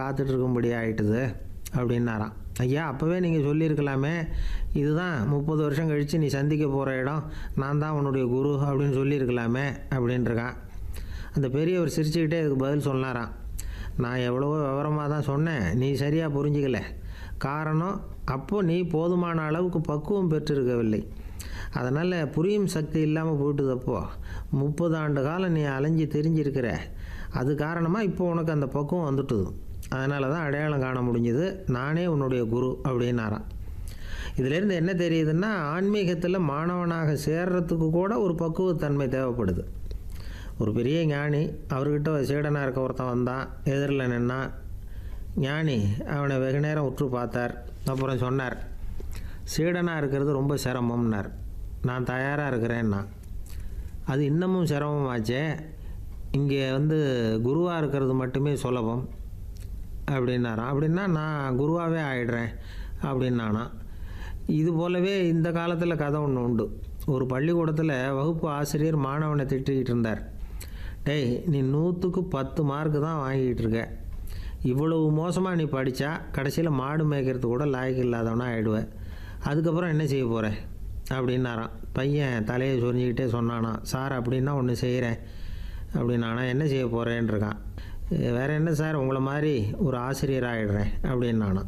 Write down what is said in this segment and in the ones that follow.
காத்துட்டு இருக்கும்படி ஆயிட்டுது அப்படின்னாராம் ஐயா அப்போவே நீங்கள் சொல்லியிருக்கலாமே இதுதான் முப்பது வருஷம் கழித்து நீ சந்திக்க போகிற இடம் நான் தான் உன்னுடைய குரு அப்படின்னு சொல்லியிருக்கலாமே அப்படின்ட்டுருக்கான் அந்த பெரியவர் சிரிச்சுக்கிட்டே இதுக்கு பதில் சொன்னாராம் நான் எவ்வளவோ விவரமாக தான் சொன்னேன் நீ சரியாக புரிஞ்சிக்கல காரணம் அப்போ நீ போதுமான அளவுக்கு பக்குவம் பெற்றிருக்கவில்லை அதனால் புரியும் சக்தி இல்லாமல் போயிட்டுது அப்போ முப்பது ஆண்டு காலம் நீ அலைஞ்சு தெரிஞ்சிருக்கிற அது காரணமாக இப்போ உனக்கு அந்த பக்குவம் வந்துட்டுது அதனால தான் அடையாளம் காண முடிஞ்சுது நானே உன்னுடைய குரு அப்படின்னாராம் இதிலேருந்து என்ன தெரியுதுன்னா ஆன்மீகத்தில் மாணவனாக சேர்றதுக்கு கூட ஒரு பக்குவத்தன்மை தேவைப்படுது ஒரு பெரிய ஞானி அவர்கிட்ட ஒரு சீடனாக இருக்க ஒருத்தன் வந்தான் எதிரில் நின்னான் ஞானி அவனை வெகு நேரம் உற்று பார்த்தார் அப்புறம் சொன்னார் சீடனாக இருக்கிறது ரொம்ப சிரமம்னார் நான் தயாராக இருக்கிறேன்னா அது இன்னமும் சிரமமாச்சே இங்கே வந்து குருவாக இருக்கிறது மட்டுமே சுலபம் அப்படின்னாராம் அப்படின்னா நான் குருவாகவே ஆயிடுறேன் அப்படின்னானா இது போலவே இந்த காலத்தில் கதை ஒன்று உண்டு ஒரு பள்ளிக்கூடத்தில் வகுப்பு ஆசிரியர் மாணவனை திட்டிக்கிட்டு இருந்தார் டேய் நீ நூற்றுக்கு பத்து மார்க்கு தான் வாங்கிட்டு இருக்க இவ்வளவு மோசமாக நீ படித்தா கடைசியில் மாடு மேய்க்கிறது கூட லாய்க்கு இல்லாதவனா ஆயிடுவேன் அதுக்கப்புறம் என்ன செய்ய போகிற அப்படின்னாராம் பையன் தலையை சொரிஞ்சிக்கிட்டே சொன்னானா சார் அப்படின்னா ஒன்று செய்கிறேன் அப்படின்னானா என்ன செய்ய போகிறேன்ருக்கான் வேற என்ன சார் உங்களை மாதிரி ஒரு ஆசிரியர் ஆயிடுறேன் அப்படின்னானா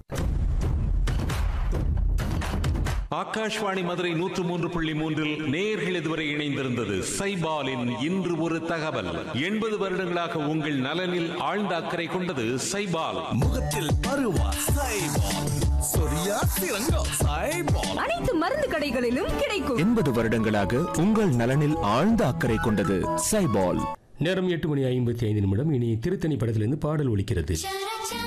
ஆகாஷ்வாணி மதுரை நூற்று மூன்று புள்ளி மூன்றில் நேர்கள் இதுவரை இணைந்திருந்தது சைபாலின் இன்று ஒரு தகவல் எண்பது வருடங்களாக உங்கள் நலனில் ஆழ்ந்த அக்கறை கொண்டது சைபால் முகத்தில் பருவா சைபால் சொரியா சிறங்கம் சைபால் அனைத்து மருந்து கடைகளிலும் கிடைக்கும் எண்பது வருடங்களாக உங்கள் நலனில் ஆழ்ந்த அக்கறை கொண்டது சைபால் நேரம் எட்டு மணி ஐம்பத்தி ஐந்து நிமிடம் இனி திருத்தணி படத்திலிருந்து பாடல் ஒலிக்கிறது Shut